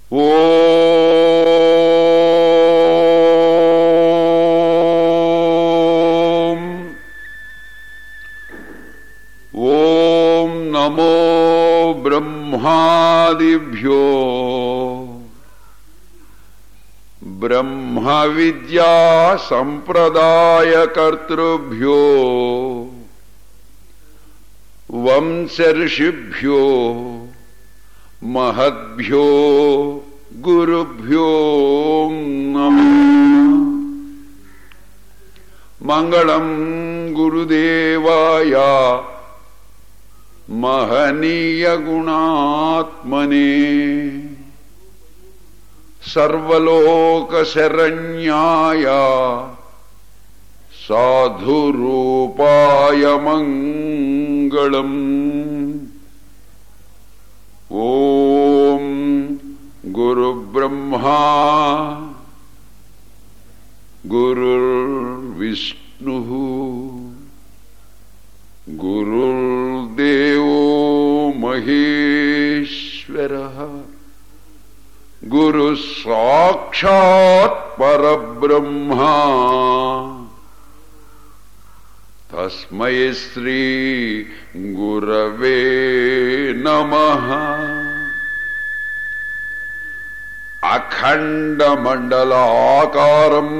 ఓం ఓం నమో బ్రహ్మాదిభ్యో బ్రహ్మ విద్యా సంప్రదాయకర్తృభ్యో వంశర్షిభ్యో మహద్భ్యో గురుభ్యో నమః మంగళం గురుదేవాయ మహనీయ గుణాత్మనే సర్వలోక శరణ్యాయ సాధురూపాయ మంగళం ఓం గురుబ్రహ్మా గురుర్విష్ణు గురుర్దేవో మహేశ్వర గురు సాక్షాత్ పరబ్రహ్మా తస్మై శ్రీ గురవే నమః అఖండమండలాకారం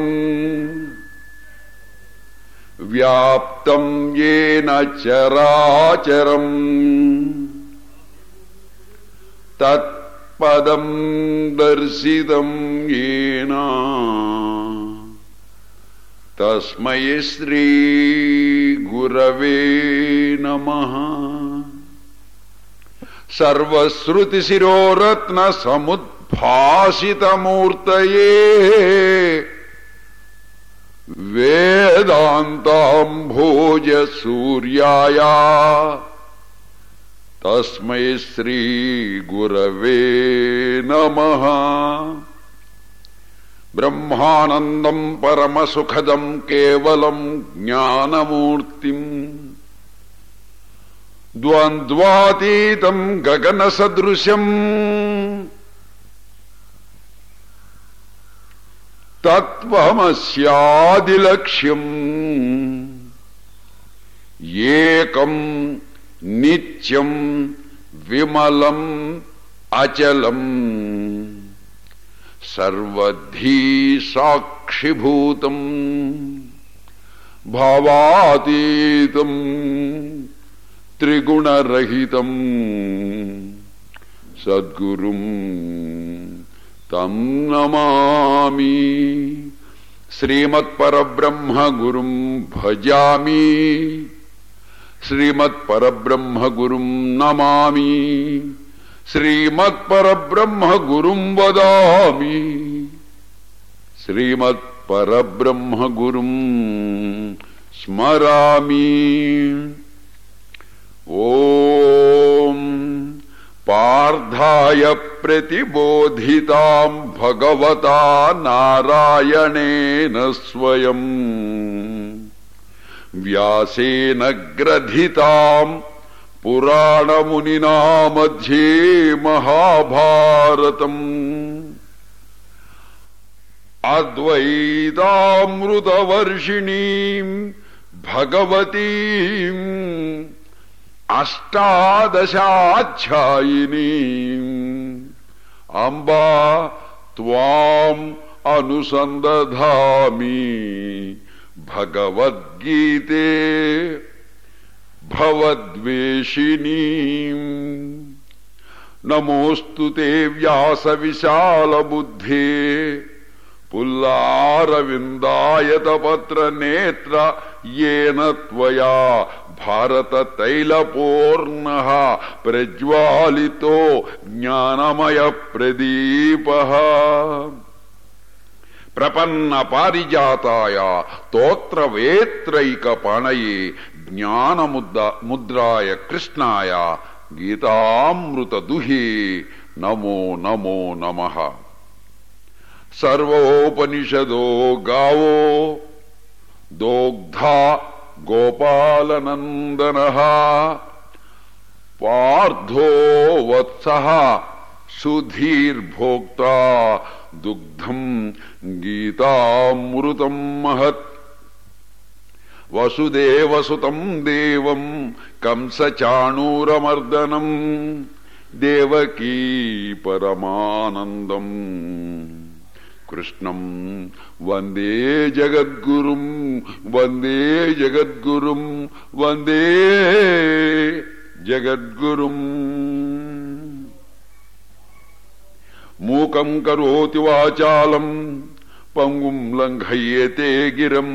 వ్యాప్తం ఏన చరాచరం తత్పదం దర్శితం ఏన తస్మై శ్రీ గురవే నమః సర్వశ్రుతిశిరోరత్న సముద్భాసితమూర్తయే వేదాంతాంభోజ సూర్యాయ తస్మై శ్రీ గురవే నమః బ్రహ్మానందం పరమసుఖదం కేవలం జ్ఞానమూర్తిం ద్వంద్వాతీతం గగన సదృశం తత్వమస్యాదిలక్ష్యం ఏకం నిత్యం విమలం అచలం సర్వధీ సాక్షిభూతం భావాతీతం త్రిగుణరహితం సద్గురుం తం నమామి శ్రీమత్పరబ్రహ్మ గురుం భజామి శ్రీమత్పరబ్రహ్మ గురుం నమామి శ్రీమత్పరబ్రహ్మ గురుం వదామి శ్రీమత్పరబ్రహ్మ గురుం స్మరామి ఓం పార్థాయ ప్రతిబోధితాం భగవతా నారాయణేన స్వయం వ్యాసేన గ్రథితాం పురాణమునినా మధ్యే మహాభారతం అద్వైతామృతవర్షిణీం భగవతీం అష్టాదశాధ్యాయిని అంబా త్వాం అనుసందధామి భగవద్గీతే భవద్వేషిణీ నమోస్తు తే వ్యాస విశాల బుద్ధే పుల్లారవిందాయతపత్ర నేత్ర ఏన త్వయా భారత తైలపూర్ణ ప్రజ్వాలితో జ్ఞానమయ ప్రదీప ప్రపన్న పారిజాతాయ తోత్రవేత్రైక పాణయే జ్ఞానముద్ద ముద్రాయ కృష్ణాయ గీతామృత దుహే నమో నమో నమః సర్వోపనిషదో గావో దోగ్ధా గోపాలనందన పార్థో వత్స సుధీర్భోక్తా దుగ్ధం గీతామృతం మహత్ వసుదేవసుతం దేవం కంసచాణూరమర్దనం దేవకీ పరమానందం కృష్ణం వందే జగద్గురుం వందే జగద్గురుం వందే జగద్గురుం మూకం కరోతి వాచాలం పంగుం లంఘయతే గిరం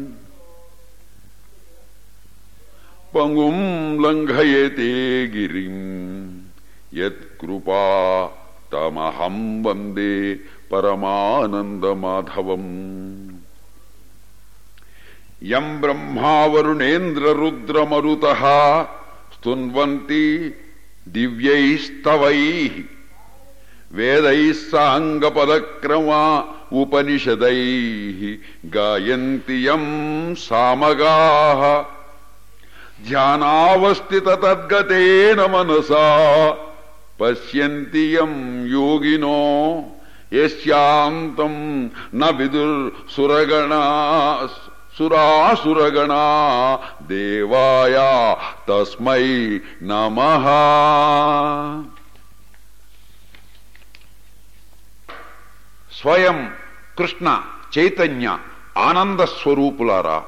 పంగుం లంఘయతే గిరిం యత్కృపా తమహం వందే పరమానందమాధవం యం బ్రహ్మావరుణేంద్రరుద్రమరుత స్తున్వంతి దివ్యైస్తవై వేదై సాంగపదక్రమా ఉపనిషదై గాయంతి యం సామగా ధ్యానావస్థిత తద్గతేన మనసా పశ్యంతి యం యోగినో యస్యాంతం న విదుర్ సురగణా సురాసురగణా దేవాయ తస్మై నమః స్వయం కృష్ణ చైతన్య ఆనంద స్వరూపులారా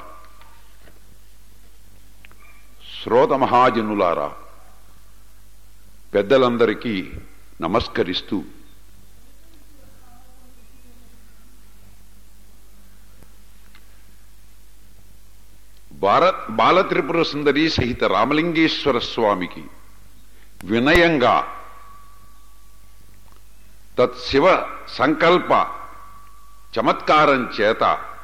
శ్రోత మహాజనులారా పెద్దలందరికీ నమస్కరిస్తూ భారత్ బాలత్రిపుర సుందరి సహిత రామలింగేశ్వర స్వామికి వినయంగా తత్శివ సంకల్ప చమత్కారం చేత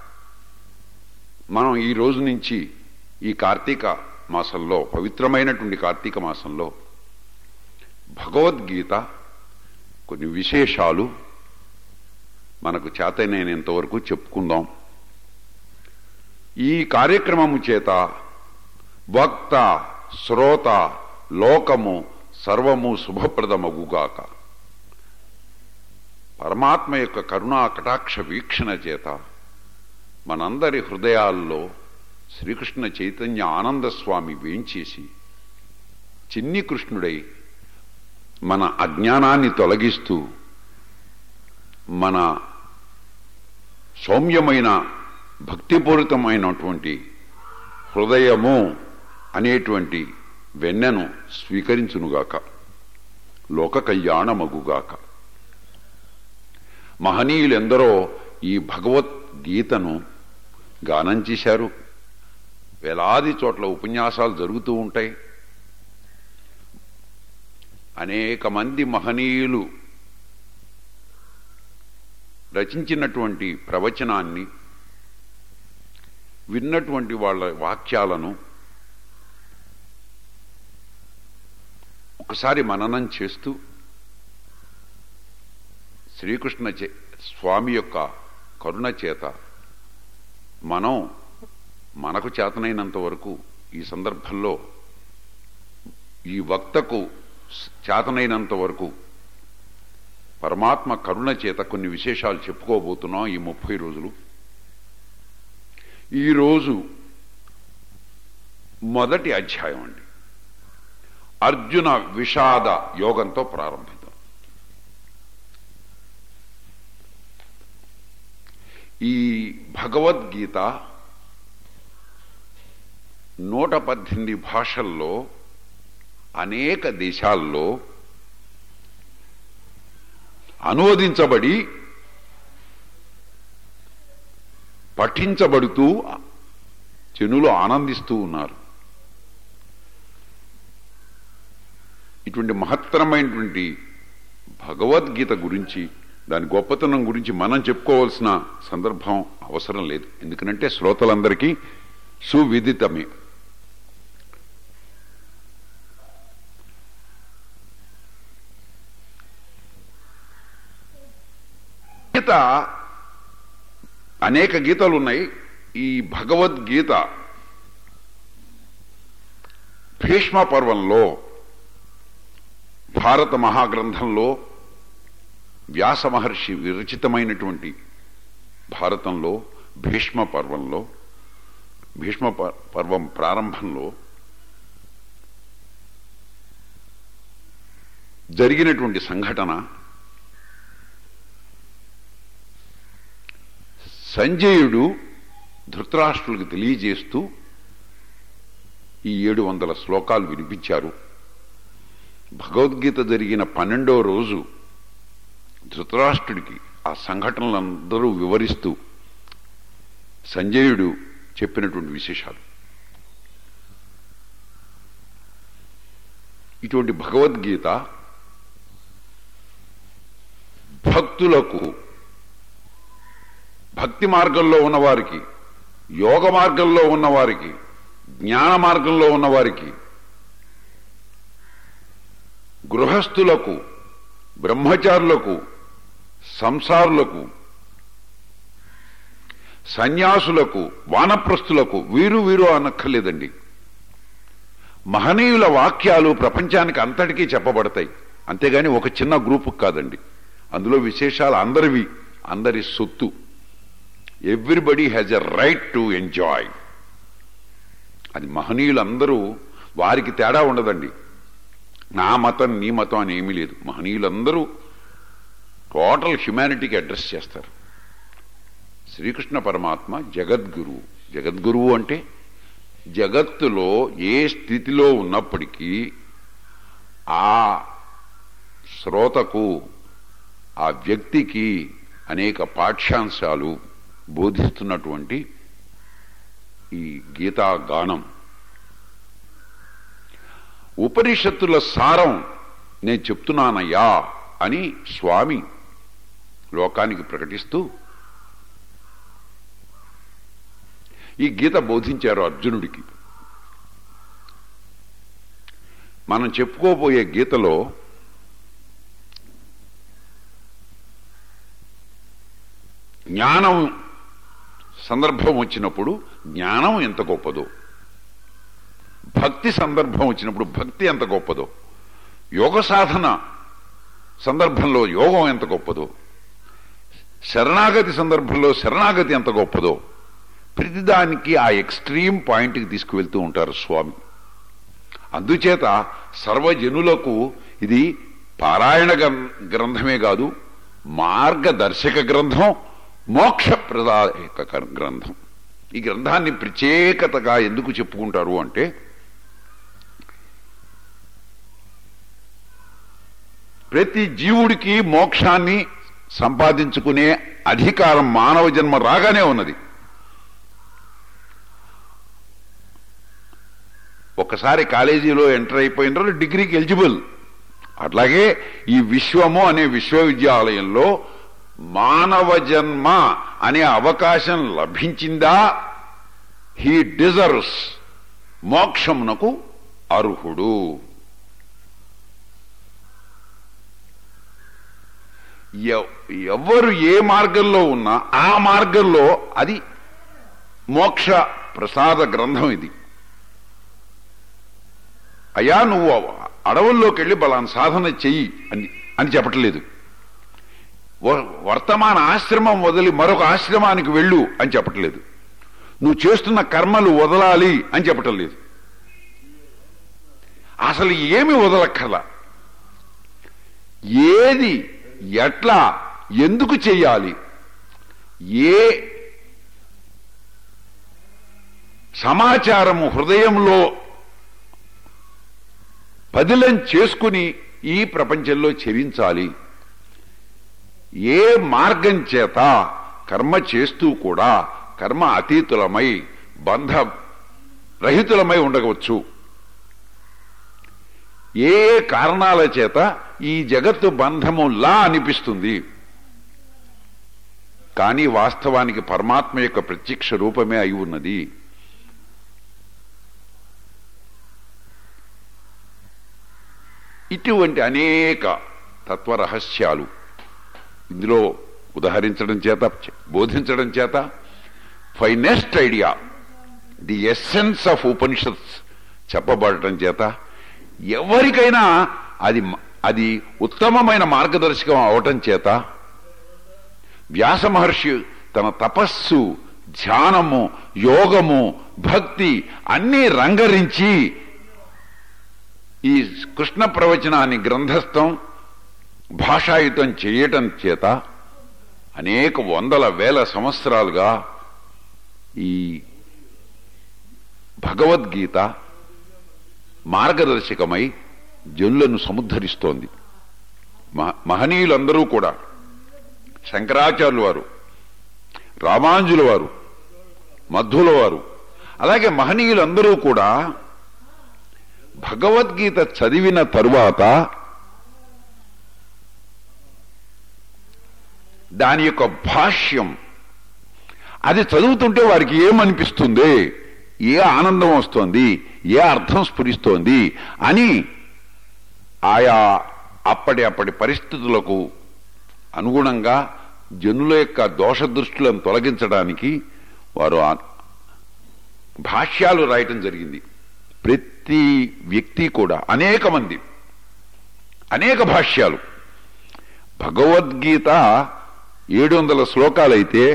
మనం ఈ రోజు నుంచి ఈ కార్తీక మాసంలో పవిత్రమైనటువంటి కార్తీక మాసంలో భగవద్గీత కొన్ని విశేషాలు మనకు చేతనైనంత వరకు చెప్పుకుందాం ఈ కార్యక్రమము చేత వక్త శ్రోత లోకము సర్వము శుభప్రదమగుగాక పరమాత్మ యొక్క కరుణా కటాక్ష వీక్షణ చేత మనందరి హృదయాల్లో శ్రీకృష్ణ చైతన్య ఆనంద స్వామి వేంచేసి చిన్ని కృష్ణుడై మన అజ్ఞానాన్ని తొలగిస్తూ మన సౌమ్యమైన భక్తిపూరితమైనటువంటి హృదయము అనేటువంటి వెన్నెను స్వీకరించునుగాక లోక కళ్యాణమగుగాక మహనీయులెందరో ఈ భగవద్గీతను గానం చేశారు వేలాది చోట్ల ఉపన్యాసాలు జరుగుతూ ఉంటాయి అనేక మంది మహనీయులు రచించినటువంటి ప్రవచనాన్ని విన్నటువంటి వాళ్ళ వాక్యాలను ఒకసారి మననం చేస్తూ శ్రీకృష్ణ చే స్వామి యొక్క కరుణ చేత మనం మనకు చేతనైనంత వరకు ఈ సందర్భంలో ఈ వక్తకు చేతనైనంత వరకు పరమాత్మ కరుణ చేత కొన్ని విశేషాలు చెప్పుకోబోతున్నాం ఈ ముప్పై రోజులు ఈరోజు మొదటి అధ్యాయం అండి అర్జున విషాద యోగంతో ప్రారంభిద్దాం ఈ భగవద్గీత నూట పద్దెనిమిది భాషల్లో అనేక దేశాల్లో అనువదించబడి పఠించబడుతూ జనులు ఆనందిస్తూ ఉన్నారు ఇటువంటి మహత్తరమైనటువంటి భగవద్గీత గురించి దాని గొప్పతనం గురించి మనం చెప్పుకోవాల్సిన సందర్భం అవసరం లేదు ఎందుకంటే శ్రోతలందరికీ సువిదితమే గీత అనేక గీతలు ఉన్నాయి ఈ భగవద్గీత భీష్మ పర్వంలో భారత మహాగ్రంథంలో వ్యాస మహర్షి విరచితమైనటువంటి భారతంలో భీష్మ పర్వంలో భీష్మ ప- పర్వం ప్రారంభంలో జరిగినటువంటి సంఘటన సంజయుడు ధృతరాష్ట్రులకు తెలియజేస్తూ ఈ ఏడు వందల శ్లోకాలు వినిపించారు భగవద్గీత జరిగిన పన్నెండో రోజు ధృతరాష్ట్రుడికి ఆ సంఘటనలందరూ వివరిస్తూ సంజయుడు చెప్పినటువంటి విశేషాలు ఇటువంటి భగవద్గీత భక్తులకు భక్తి మార్గంలో ఉన్నవారికి యోగ మార్గంలో ఉన్నవారికి జ్ఞాన మార్గంలో ఉన్నవారికి గృహస్థులకు బ్రహ్మచారులకు సంసారులకు సన్యాసులకు వానప్రస్థులకు వీరు వీరు అనక్కర్లేదండి మహనీయుల వాక్యాలు ప్రపంచానికి అంతటికీ చెప్పబడతాయి అంతేగాని ఒక చిన్న గ్రూపు కాదండి అందులో విశేషాలు అందరివి అందరి సొత్తు everybody has a right to enjoy అది మహనీయులందరూ వారికి తేడా ఉండదండి నా మతం నీ మతం అని ఏమీ లేదు మహనీయులందరూ టోటల్ హ్యుమానిటీకి అడ్రస్ చేస్తారు శ్రీకృష్ణ పరమాత్మ జగద్గురువు జగద్గురువు అంటే జగత్తులో ఏ స్థితిలో ఉన్నప్పటికీ ఆ శ్రోతకు ఆ వ్యక్తికి అనేక పాఠ్యాంశాలు బోధిస్తున్నటువంటి ఈ గీతా గానం ఉపనిషత్తుల సారం నేను చెప్తున్నానయ్యా అని స్వామి లోకానికి ప్రకటిస్తూ ఈ గీత బోధించారు అర్జునుడికి మనం చెప్పుకోబోయే గీతలో జ్ఞానం సందర్భం వచ్చినప్పుడు జ్ఞానం ఎంత గొప్పదో భక్తి సందర్భం వచ్చినప్పుడు భక్తి ఎంత గొప్పదో యోగ సాధన సందర్భంలో యోగం ఎంత గొప్పదో శరణాగతి సందర్భంలో శరణాగతి ఎంత గొప్పదో ప్రతిదానికి ఆ ఎక్స్ట్రీమ్ పాయింట్కి తీసుకువెళ్తూ ఉంటారు స్వామి అందుచేత సర్వజనులకు ఇది పారాయణ గ్రం- గ్రంథమే కాదు మార్గదర్శక గ్రంథం మోక్షప్రదాయక గ్రంథం ఈ గ్రంథాన్ని ప్రత్యేకతగా ఎందుకు చెప్పుకుంటారు అంటే ప్రతి జీవుడికి మోక్షాన్ని సంపాదించుకునే అధికారం మానవ జన్మ రాగానే ఉన్నది ఒకసారి కాలేజీలో ఎంటర్ అయిపోయిన తర్వాత డిగ్రీకి ఎలిజిబుల్ అట్లాగే ఈ విశ్వము అనే విశ్వవిద్యాలయంలో మానవ జన్మ అనే అవకాశం లభించిందా హీ డిజర్వ్స్ మోక్షమునకు అర్హుడు ఎవ్- ఎవరు ఏ మార్గంలో ఉన్నా ఆ మార్గంలో అది మోక్ష ప్రసాద గ్రంథం ఇది అయ్యా నువ్వు అడవుల్లోకి వెళ్ళి బలాన్ సాధన చెయ్యి అని అని చెప్పట్లేదు వ- వర్తమాన ఆశ్రమం వదిలి మరొక ఆశ్రమానికి వెళ్ళు అని చెప్పట్లేదు నువ్వు చేస్తున్న కర్మలు వదలాలి అని చెప్పటం లేదు అసలు ఏమి వదలక్కర్లా ఏది ఎట్లా ఎందుకు చెయ్యాలి ఏ సమాచారము హృదయంలో పదిలం చేసుకుని ఈ ప్రపంచంలో చెరించాలి ఏ మార్గం చేత కర్మ చేస్తూ కూడా కర్మ అతీతులమై బంధ రహితులమై ఉండవచ్చు ఏ ఏ కారణాల చేత ఈ జగత్తు బంధములా అనిపిస్తుంది కానీ వాస్తవానికి పరమాత్మ యొక్క ప్రత్యక్ష రూపమే అయి ఉన్నది ఇటువంటి అనేక తత్వ రహస్యాలు ఇందులో ఉదహరించడం చేత బోధించడం చేత finest idea the essence of Upanishads చెప్పబడటం చేత ఎవరికైనా అది మ- అది ఉత్తమమైన మార్గదర్శకం అవటం చేత వ్యాస మహర్షి తన తపస్సు ధ్యానము యోగము భక్తి అన్నీ రంగరించి ఈ కృష్ణ ప్రవచనాన్ని గ్రంథస్థం భాషాయుతం చేయటం చేత అనేక వందల వేల సంవత్సరాలుగా ఈ భగవద్గీత మార్గదర్శకమై జనులను సముద్ధరిస్తోంది మహ- మహనీయులందరూ కూడా శంకరాచార్యుల వారు రామాంజుల వారు మధ్వుల వారు అలాగే మహనీయులందరూ కూడా భగవద్గీత చదివిన తరువాత దాని యొక్క భాష్యం అది చదువుతుంటే వారికి ఏమనిపిస్తుంది ఏ ఆనందం వస్తోంది ఏ అర్థం స్ఫురిస్తోంది అని ఆయా అప్పటి అప్పటి పరిస్థితులకు అనుగుణంగా జనుల యొక్క దోష దృష్టిలను తొలగించడానికి వారు ఆ భాష్యాలు రాయటం జరిగింది ప్రతి వ్యక్తి కూడా అనేక మంది అనేక భాష్యాలు భగవద్గీత ఏడు వందల శ్లోకాలైతే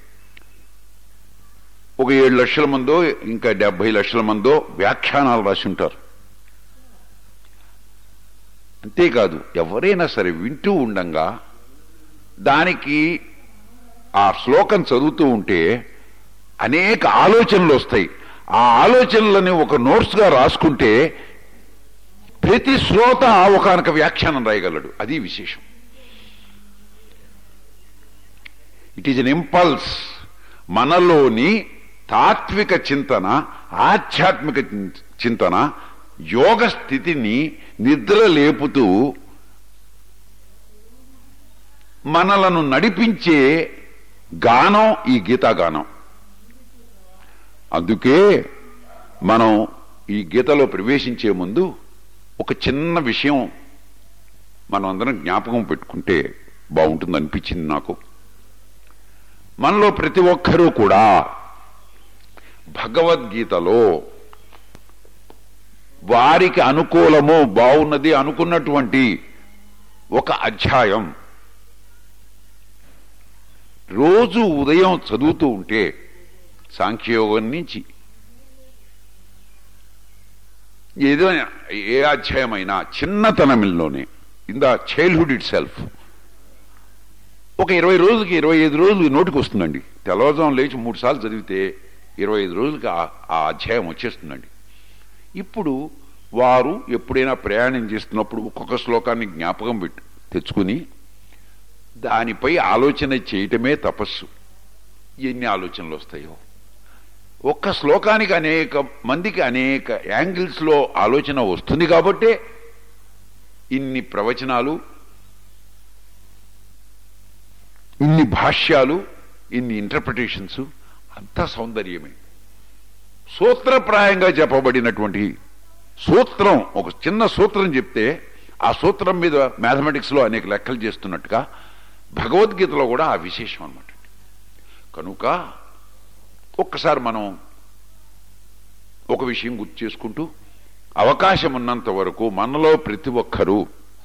ఒక ఏడు లక్షల మందో ఇంకా డెబ్బై లక్షల మందో వ్యాఖ్యానాలు రాసి ఉంటారు అంతేకాదు ఎవరైనా సరే వింటూ ఉండంగా దానికి ఆ శ్లోకం చదువుతూ ఉంటే అనేక ఆలోచనలు వస్తాయి ఆ ఆలోచనలని ఒక నోట్స్గా రాసుకుంటే ప్రతి శ్రోత ఒకనొక వ్యాఖ్యానం రాయగలడు అది విశేషం ఇట్ ఈజ్ ఎన్ ఇంపల్స్ మనలోని తాత్విక చింతన ఆధ్యాత్మిక చిం- చింతన యోగ స్థితిని నిద్ర లేపుతూ మనలను నడిపించే గానం ఈ గీతాగానం అందుకే మనం ఈ గీతలో ప్రవేశించే ముందు ఒక చిన్న విషయం మనం అందరం జ్ఞాపకం పెట్టుకుంటే బాగుంటుంది అనిపించింది నాకు మనలో ప్రతి ఒక్కరూ కూడా భగవద్గీతలో వారికి అనుకూలము బాగున్నది అనుకున్నటువంటి ఒక అధ్యాయం రోజు ఉదయం చదువుతూ ఉంటే సాంఖ్యయోగం నుంచి ఏదో ఏ అధ్యాయమైనా చిన్నతనంలోనే in the childhood itself ఒక ఇరవై రోజులకి ఇరవై ఐదు రోజులు నోటికి వస్తుందండి తెల్లవారుజాము లేచి మూడు సార్లు చదివితే ఇరవై ఐదు రోజులకి ఆ- ఆ అధ్యాయం వచ్చేస్తుందండి ఇప్పుడు వారు ఎప్పుడైనా ప్రయాణం చేస్తున్నప్పుడు ఒక్కొక్క శ్లోకాన్ని జ్ఞాపకం పెట్టి తెచ్చుకుని దానిపై ఆలోచన చేయటమే తపస్సు ఎన్ని ఆలోచనలు వస్తాయో ఒక్క శ్లోకానికి అనేక మందికి అనేక యాంగిల్స్ లో ఆలోచన వస్తుంది కాబట్టే ఇన్ని ప్రవచనాలు ఇన్ని భాష్యాలు ఇన్ని ఇంటర్ప్రిటేషన్స్ అంతా సౌందర్యమే సూత్రప్రాయంగా చెప్పబడినటువంటి సూత్రం ఒక చిన్న సూత్రం చెప్తే ఆ సూత్రం మీద మ్యాథమెటిక్స్ లో అనేక లెక్కలు చేస్తున్నట్టుగా భగవద్గీతలో కూడా ఆ విశేషం అన్నమాట కనుక ఒక్కసారి మనం ఒక విషయం గుర్తు చేసుకుంటూ అవకాశం ఉన్నంత వరకు మనలో ప్రతి ఒక్కరూ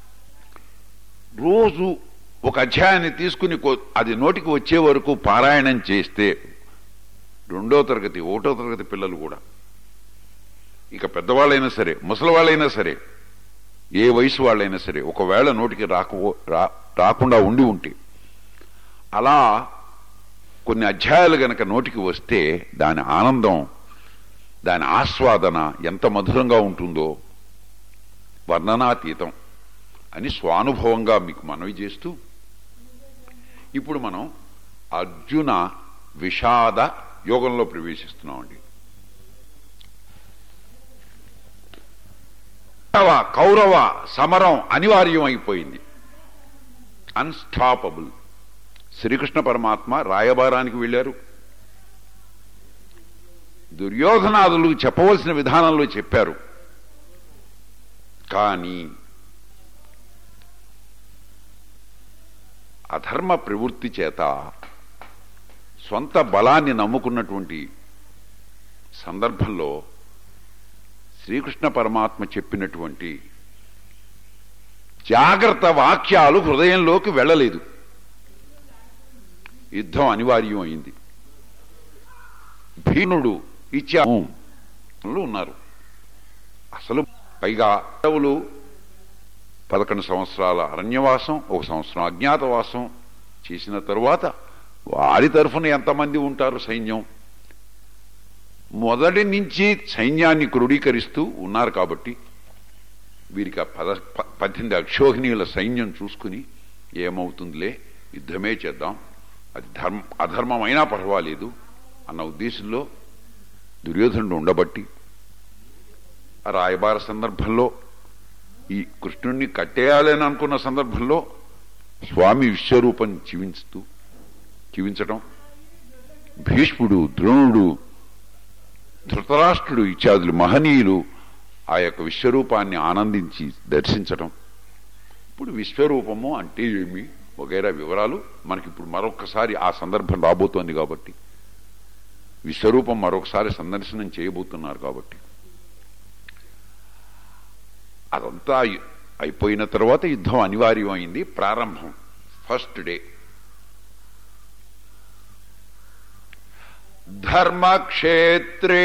రోజు ఒక అధ్యాయాన్ని తీసుకుని కో- అది నోటికి వచ్చే వరకు పారాయణం చేస్తే రెండో తరగతి ఒకటో తరగతి పిల్లలు కూడా ఇక పెద్దవాళ్ళైనా సరే ముసలివాళ్ళైనా సరే ఏ వయసు వాళ్ళైనా సరే ఒకవేళ నోటికి రాక రా- రాకుండా ఉండి ఉంటే అలా కొన్ని అధ్యాయాలు గనక నోటికి వస్తే దాని ఆనందం దాని ఆస్వాదన ఎంత మధురంగా ఉంటుందో వర్ణనాతీతం అని స్వానుభవంగా మీకు మనవి చేస్తూ ఇప్పుడు మనం అర్జున విషాద యోగంలో ప్రవేశిస్తున్నామండి కౌరవ కౌరవ సమరం అనివార్యం అయిపోయింది అన్స్టాపబుల్ శ్రీకృష్ణ పరమాత్మ రాయబారానికి వెళ్ళారు దుర్యోధనాదులు చెప్పవలసిన విధానంలో చెప్పారు కానీ అధర్మ ప్రవృత్తి చేత స్వంత బలాన్ని నమ్ముకున్నటువంటి సందర్భంలో శ్రీకృష్ణ పరమాత్మ చెప్పినటువంటి జాగ్రత్త వాక్యాలు హృదయంలోకి వెళ్ళలేదు యుద్ధం అనివార్యం అయింది భీనుడు ఇచ్చా ఉన్నారు అసలు పైగా అడవులు పదకొండు సంవత్సరాల అరణ్యవాసం ఒక సంవత్సరం అజ్ఞాతవాసం చేసిన తరువాత వారి తరఫున ఎంతమంది ఉంటారు సైన్యం మొదటి నుంచి సైన్యాన్ని క్రోడీకరిస్తూ ఉన్నారు కాబట్టి వీరికి ఆ పద ప- పద్దెనిమిది అక్షోహిణీల సైన్యం చూసుకుని ఏమవుతుందిలే యుద్ధమే చేద్దాం అది ధర్మ అధర్మమైనా పర్వాలేదు అన్న ఉద్దేశంలో దుర్యోధనుడు ఉండబట్టి ఆ రాయబార సందర్భంలో ఈ కృష్ణుణ్ణి కట్టేయాలని అనుకున్న సందర్భంలో స్వామి విశ్వరూపం జీవించుతూ జీవించటం భీష్ముడు ద్రోణుడు ధృతరాష్ట్రుడు ఇత్యాదులు మహనీయులు ఆ యొక్క విశ్వరూపాన్ని ఆనందించి దర్శించటం ఇప్పుడు విశ్వరూపము అంటే ఏమి వగైరా వివరాలు మనకి ఇప్పుడు మరొకసారి ఆ సందర్భం రాబోతోంది కాబట్టి విశ్వరూపం మరొకసారి సందర్శనం చేయబోతున్నారు కాబట్టి అదంతా అయి- అయిపోయిన తర్వాత యుద్ధం అనివార్యమైంది ప్రారంభం ఫస్ట్ డే ధర్మక్షేత్రే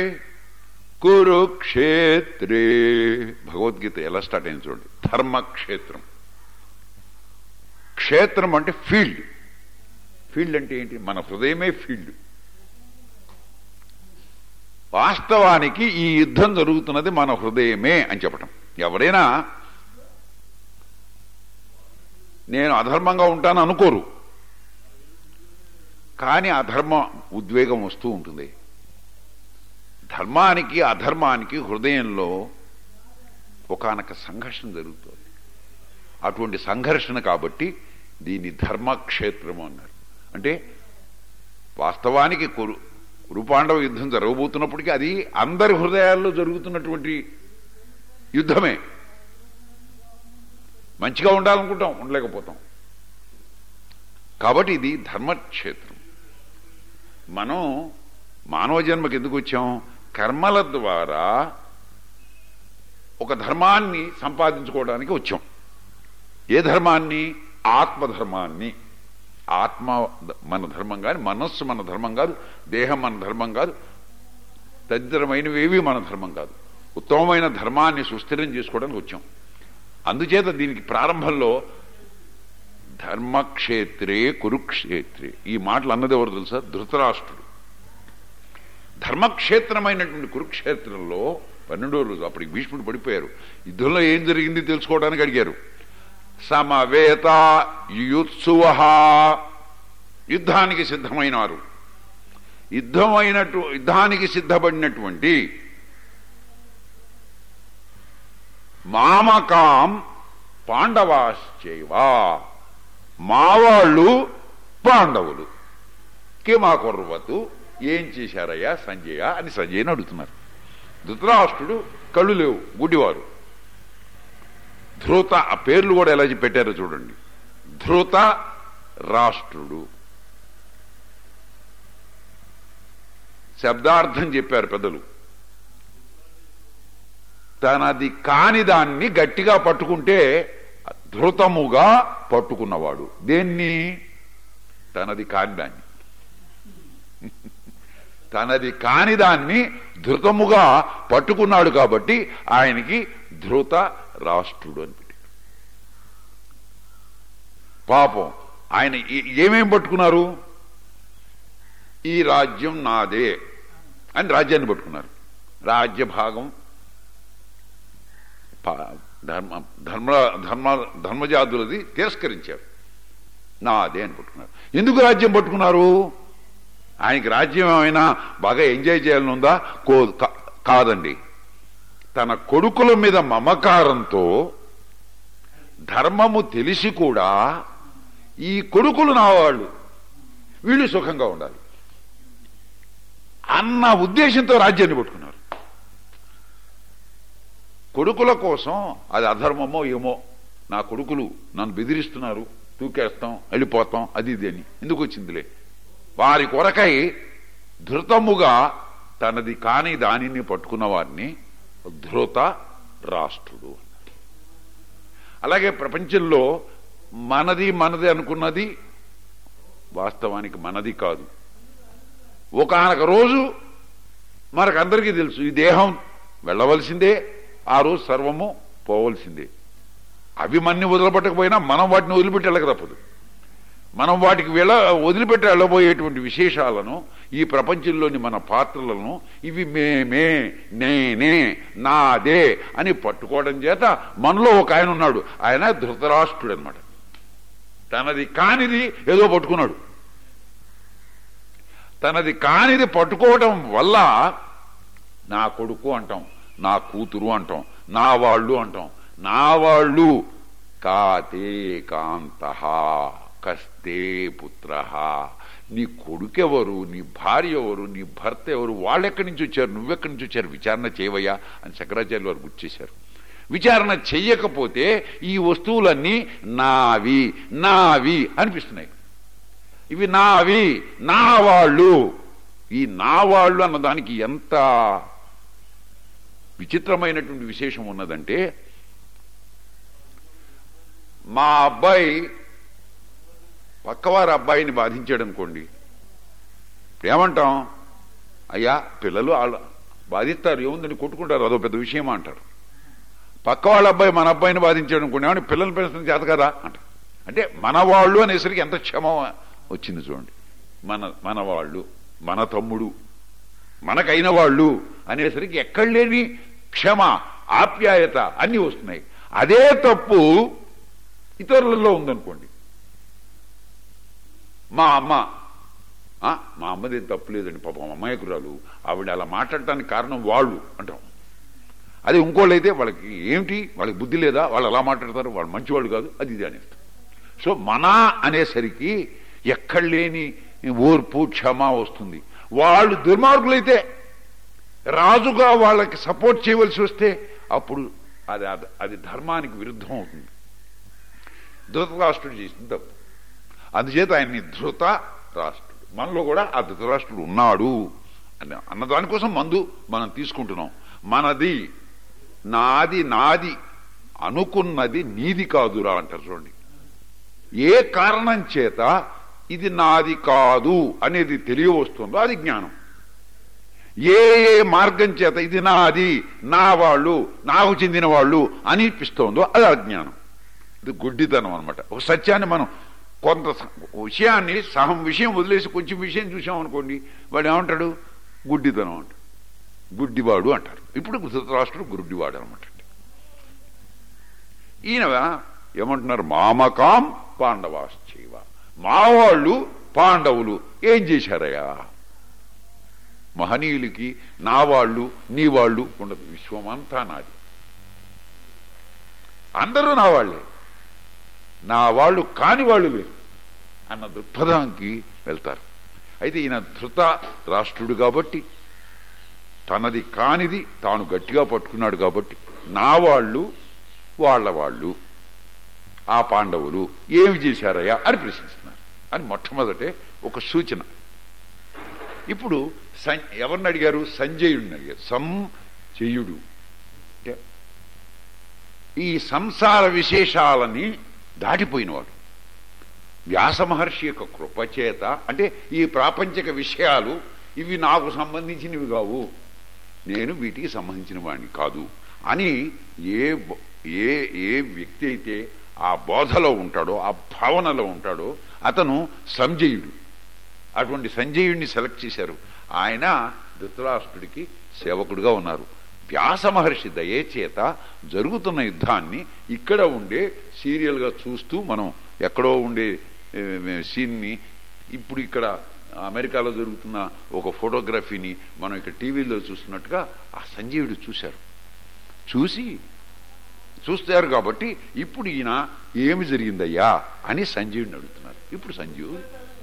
కురుక్షేత్రే భగవద్గీత ఎలా స్టార్ట్ అయింది చూడండి ధర్మక్షేత్రం క్షేత్రం అంటే ఫీల్డ్ ఫీల్డ్ అంటే ఏంటి మన హృదయమే ఫీల్డ్ వాస్తవానికి ఈ యుద్ధం జరుగుతున్నది మన హృదయమే అని చెప్పటం ఎవరైనా నేను అధర్మంగా ఉంటాను అనుకోరు కానీ అధర్మ ఉద్వేగం వస్తూ ఉంటుంది ధర్మానికి అధర్మానికి హృదయంలో ఒకనొక సంఘర్షణ జరుగుతుంది అటువంటి సంఘర్షణ కాబట్టి దీన్ని ధర్మక్షేత్రము అన్నారు అంటే వాస్తవానికి కురు కురుపాండవ యుద్ధం జరగబోతున్నప్పటికీ అది అందరి హృదయాల్లో జరుగుతున్నటువంటి యుద్ధమే మంచిగా ఉండాలనుకుంటాం ఉండలేకపోతాం కాబట్టి ఇది ధర్మక్షేత్రం మనం మానవ జన్మకి ఎందుకు వచ్చాం కర్మల ద్వారా ఒక ధర్మాన్ని సంపాదించుకోవడానికి వచ్చాం ఏ ధర్మాన్ని ఆత్మధర్మాన్ని ఆత్మ మన ధర్మం కాదు మనస్సు మన ధర్మం కాదు దేహం మన ధర్మం కాదు తదితరమైనవేవి మన ధర్మం కాదు ఉత్తమమైన ధర్మాన్ని సుస్థిరం చేసుకోవడానికి వచ్చాం అందుచేత దీనికి ప్రారంభంలో ధర్మక్షేత్రే కురుక్షేత్రే ఈ మాటలు అన్నది ఎవరు తెలుసా ధృతరాష్ట్రుడు ధర్మక్షేత్రమైనటువంటి కురుక్షేత్రంలో పన్నెండో రోజు అప్పటికి భీష్ముడు పడిపోయారు యుద్ధంలో ఏం జరిగింది తెలుసుకోవడానికి అడిగారు సమవేత యుత్సువ యుద్ధానికి సిద్ధమైనారు యుద్ధమైనటు యుద్ధానికి సిద్ధపడినటువంటి మామకాం పాండవాశ్చైవా మావాళ్ళు పాండవులు కిమా కుర్వతు ఏం చేశారయ్యా సంజయ అని సంజయ్ని అడుగుతున్నారు ధృతరాష్ట్రుడు కళ్ళు లేవు గుడ్డివారు ధృత ఆ పేర్లు కూడా ఎలా పెట్టారో చూడండి ధృత రాష్ట్రుడు శబ్దార్థం చెప్పారు పెద్దలు తనది కాని దాన్ని గట్టిగా పట్టుకుంటే ధృతముగా పట్టుకున్నవాడు దేన్ని తనది కాని దాన్ని తనది కాని దాన్ని ధృతముగా పట్టుకున్నాడు కాబట్టి ఆయనకి ధృత రాష్ట్రుడు అని పెట్టారు పాపం ఆయన ఏ- ఏమేం పట్టుకున్నారు ఈ రాజ్యం నాదే అని రాజ్యాన్ని పట్టుకున్నారు రాజ్య భాగం పా- ధర్మ ధర్మ ధర్మ ధర్మజాతులది తిరస్కరించారు నాదే అని పట్టుకున్నారు ఎందుకు రాజ్యం పట్టుకున్నారు ఆయనకి రాజ్యం ఏమైనా బాగా ఎంజాయ్ చేయాలని ఉందా కో కా- కాదండి తన కొడుకుల మీద మమకారంతో ధర్మము తెలిసి కూడా ఈ కొడుకులు నా వాళ్ళు వీళ్ళు సుఖంగా ఉండాలి అన్న ఉద్దేశంతో రాజ్యాన్ని పట్టుకున్నారు కొడుకుల కోసం అది అధర్మమో ఏమో నా కొడుకులు నన్ను బెదిరిస్తున్నారు తూకేస్తాం వెళ్ళిపోతాం అది ఇది అని ఎందుకు వచ్చిందిలే వారి కొరకై ధృతముగా తనది కాని దానిని పట్టుకున్న వారిని ధృత రాష్ట్రుడు అన్నారు అలాగే ప్రపంచంలో మనది మనది అనుకున్నది వాస్తవానికి మనది కాదు ఒకనొక రోజు మనకందరికీ తెలుసు ఈ దేహం వెళ్ళవలసిందే ఆ రోజు సర్వము పోవలసిందే అవి మన్ని వదిలిపెట్టకపోయినా మనం వాటిని వదిలిపెట్టి వెళ్ళక తప్పదు మనం వాటికి వెళ్ళ వదిలిపెట్టి వెళ్ళబోయేటువంటి విశేషాలను ఈ ప్రపంచంలోని మన పాత్రలను ఇవి మేమే నేనే నాదే అని పట్టుకోవడం చేత మనలో ఒక ఆయన ఉన్నాడు ఆయన ధృతరాష్ట్రుడు అనమాట తనది కానిది ఏదో పట్టుకున్నాడు తనది కానిది పట్టుకోవడం వల్ల నా కొడుకు అంటాం నా కూతురు అంటాం నా వాళ్ళు అంటాం నా వాళ్ళు కాతే కాంత కస్తే పుత్ర నీ కొడుకెవరు నీ భార్య ఎవరు నీ భర్త ఎవరు వాళ్ళు ఎక్కడి నుంచి వచ్చారు నువ్వెక్కడి నుంచి వచ్చారు విచారణ చేయవయ్యా అని శంకరాచార్య వారు గుర్తు చేశారు విచారణ చెయ్యకపోతే ఈ వస్తువులన్నీ నావి నావి అనిపిస్తున్నాయి ఇవి నావి నా వాళ్ళు ఈ నా వాళ్ళు అన్న దానికి ఎంత విచిత్రమైనటువంటి విశేషం ఉన్నదంటే మా అబ్బాయి పక్కవారి అబ్బాయిని బాధించాడు అనుకోండి ఏమంటాం అయ్యా పిల్లలు వాళ్ళ బాధిస్తారు ఏముందని కొట్టుకుంటారు అదో పెద్ద విషయం అంటారు పక్క వాళ్ళ అబ్బాయి మన అబ్బాయిని బాధించాడు అనుకోండి ఏమంటే పిల్లలు పెంచడం చేత కదా అంటారు అంటే మన వాళ్ళు అనేసరికి ఎంత క్షమ వచ్చింది చూడండి మన మన వాళ్ళు మన తమ్ముడు మనకైన వాళ్ళు అనేసరికి ఎక్కడ లేని క్షమ ఆప్యాయత అన్నీ వస్తున్నాయి అదే తప్పు ఇతరులలో ఉందనుకోండి మా అమ్మ ఆ, మా అమ్మది ఏం తప్పు లేదండి పాపం అమాయకురాలు ఆవిడ అలా మాట్లాడటానికి కారణం వాళ్ళు అంటాం అదే ఇంకోళ్ళు అయితే వాళ్ళకి ఏమిటి వాళ్ళకి బుద్ధి లేదా వాళ్ళు అలా మాట్లాడతారు వాళ్ళు మంచివాళ్ళు కాదు అది ఇది అనేస్తారు సో మన అనేసరికి ఎక్కడ లేని ఓర్పు క్షమ వస్తుంది వాళ్ళు దుర్మార్గులైతే రాజుగా వాళ్ళకి సపోర్ట్ చేయవలసి వస్తే అప్పుడు అది అది- అది ధర్మానికి విరుద్ధం అవుతుంది ధృతరాష్ట్రుడు చేసిన తప్పు అందుచేత ఆయన్ని ధృత రాష్ట్రుడు మనలో కూడా ఆ ధృతరాష్ట్రుడు ఉన్నాడు అని అన్న దానికోసం మందు మనం తీసుకుంటున్నాం మనది నాది నాది అనుకున్నది నీది కాదురా అంటారు చూడండి ఏ కారణం చేత ఇది నాది కాదు అనేది తెలియవస్తుందో అది జ్ఞానం ఏ ఏ మార్గం చేత ఇది నాది నా వాళ్ళు నాకు చెందిన వాళ్ళు అనిపిస్తోందో అది అజ్ఞానం ఇది గుడ్డితనం అనమాట ఒక సత్యాన్ని మనం కొంత స- విషయాన్ని సహం విషయం వదిలేసి కొంచెం విషయం చూసాం అనుకోండి వాడు ఏమంటాడు గుడ్డితనం అంటాడు గుడ్డివాడు అంటారు ఇప్పుడు ధృతరాష్ట్రుడు గుడ్డివాడు అనమాట ఈయన ఏమంటున్నారు మామకాం పాండవాశ్చైవ మా వాళ్ళు పాండవులు ఏం చేశారయ్యా మహనీయులకి నా వాళ్ళు నీ వాళ్ళు ఉండదు విశ్వమంతా నాది అందరూ నా వాళ్ళే నా వాళ్ళు కాని వాళ్ళు లేరు అన్న దృక్పథానికి వెళ్తారు అయితే ఈయన ధృత రాష్ట్రుడు కాబట్టి తనది కానిది తాను గట్టిగా పట్టుకున్నాడు కాబట్టి నా వాళ్ళు వాళ్ళ వాళ్ళు ఆ పాండవులు ఏమి చేశారయ్యా అని ప్రశ్నిస్తున్నారు అని మొట్టమొదటే ఒక సూచన ఇప్పుడు సం- ఎవరిని అడిగారు సంజయుడిని అడిగారు సంజయుడు అంటే ఈ సంసార విశేషాలని దాటిపోయినవాడు వ్యాస మహర్షి యొక్క కృపచేత అంటే ఈ ప్రాపంచిక విషయాలు ఇవి నాకు సంబంధించినవి కావు నేను వీటికి సంబంధించిన వాడిని కాదు అని ఏ బ- ఏ ఏ వ్యక్తి అయితే ఆ బోధలో ఉంటాడో ఆ భావనలో ఉంటాడో అతను సంజయుడు అటువంటి సంజయుడిని సెలెక్ట్ చేశారు ఆయన ధృతరాష్ట్రుడికి సేవకుడుగా ఉన్నారు వ్యాస మహర్షి దయచేత జరుగుతున్న యుద్ధాన్ని ఇక్కడ ఉండే సీరియల్గా చూస్తూ మనం ఎక్కడో ఉండే ఏ, సీన్ని ఇప్పుడు ఇక్కడ అమెరికాలో జరుగుతున్న ఒక ఫోటోగ్రఫీని మనం ఇక్కడ టీవీలో చూస్తున్నట్టుగా ఆ సంజీవుడు చూశారు చూసి చూస్తారు కాబట్టి ఇప్పుడు ఈయన ఏమి జరిగిందయ్యా అని సంజీవుడిని అడుగుతున్నారు ఇప్పుడు సంజీవుడు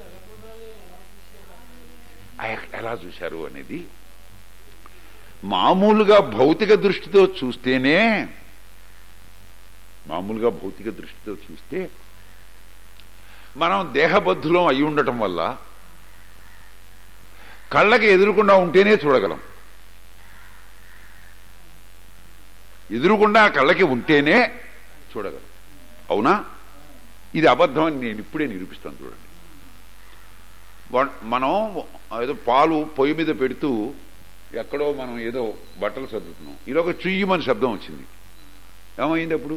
ఆయన ఎలా చూశారు అనేది మామూలుగా భౌతిక దృష్టితో చూస్తేనే మామూలుగా భౌతిక దృష్టితో చూస్తే మనం దేహబద్ధులం అయి ఉండటం వల్ల కళ్ళకి ఎదురుకుండా ఉంటేనే చూడగలం ఎదురుకుండా కళ్ళకి ఉంటేనే చూడగలం అవునా ఇది అబద్ధం అని నేను ఇప్పుడే నిరూపిస్తాను చూడండి వన్- మనం ఏదో పాలు పొయ్యి మీద పెడుతూ ఎక్కడో మనం ఏదో బట్టలు సర్దుతున్నాం ఈలోగా చుయ్యమని శబ్దం వచ్చింది ఏమైంది అప్పుడు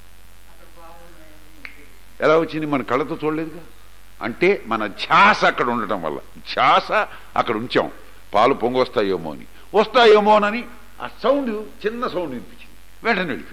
ఎలా వచ్చింది మన కళ్ళతో చూడలేదుగా అంటే మన ధ్యాస అక్కడ ఉండటం వల్ల ధ్యాస అక్కడ ఉంచాం పాలు పొంగొస్తాయేమో అని వస్తాయేమోనని ఆ సౌండ్ చిన్న సౌండ్ వినిపించింది వెంటనే వెళ్ళిపోయి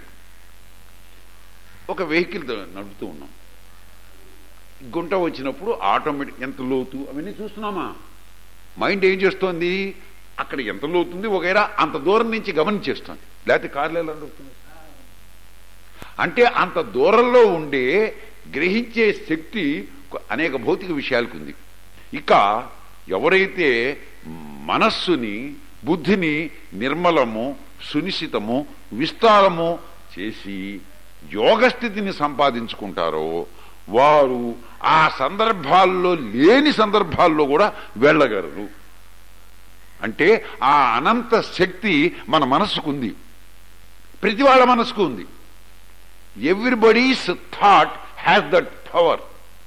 ఒక వెహికల్ నడుపుతూ ఉన్నాం గుంట వచ్చినప్పుడు ఆటోమేటిక్ ఎంత లోతు అవన్నీ చూస్తున్నామా మైండ్ ఏం చేస్తోంది అక్కడ ఎంత లోతుంది వగైరా అంత దూరం నుంచి గమనించేస్తుంది లేకపోతే కార్లు ఎలా నడుపుతుంది అంటే అంత దూరంలో ఉండే గ్రహించే శక్తి అనేక భౌతిక విషయాలకు ఉంది ఇక ఎవరైతే మనస్సుని బుద్ధిని నిర్మలము సునిశ్చితము విస్తారము చేసి యోగస్థితిని సంపాదించుకుంటారో వారు ఆ సందర్భాల్లో లేని సందర్భాల్లో కూడా వెళ్ళగలరు అంటే ఆ అనంత శక్తి మన మనస్సుకుంది ప్రతి వాళ్ళ మనసుకు ఉంది everybody's thought has that power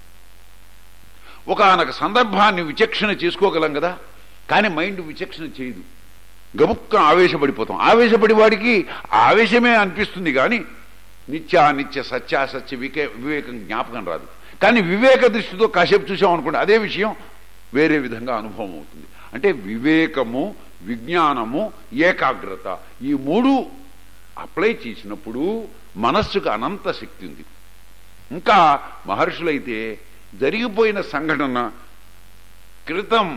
ఒకనొక సందర్భాన్ని విచక్షణ చేసుకోగలం కదా కానీ మైండ్ విచక్షణ చేయదు గబుక్కన ఆవేశపడిపోతాం ఆవేశపడి వాడికి ఆవేశమే అనిపిస్తుంది కానీ నిత్య నిత్య సత్యాసత్య వికే వివేకం జ్ఞాపకం రాదు కానీ వివేక దృష్టితో కాసేపు చూసాం అనుకోండి అదే విషయం వేరే విధంగా అనుభవం అవుతుంది అంటే వివేకము విజ్ఞానము ఏకాగ్రత ఈ మూడు అప్లై చేసినప్పుడు మనస్సుకు అనంత శక్తి ఉంది ఇంకా మహర్షులైతే జరిగిపోయిన సంఘటన క్రితం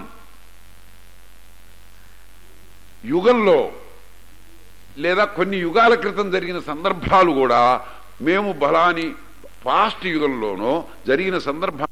యుగంలో లేదా కొన్ని యుగాల క్రితం జరిగిన సందర్భాలు కూడా మేము బలాని పాస్ట్ యుగంలోనో జరిగిన సందర్భం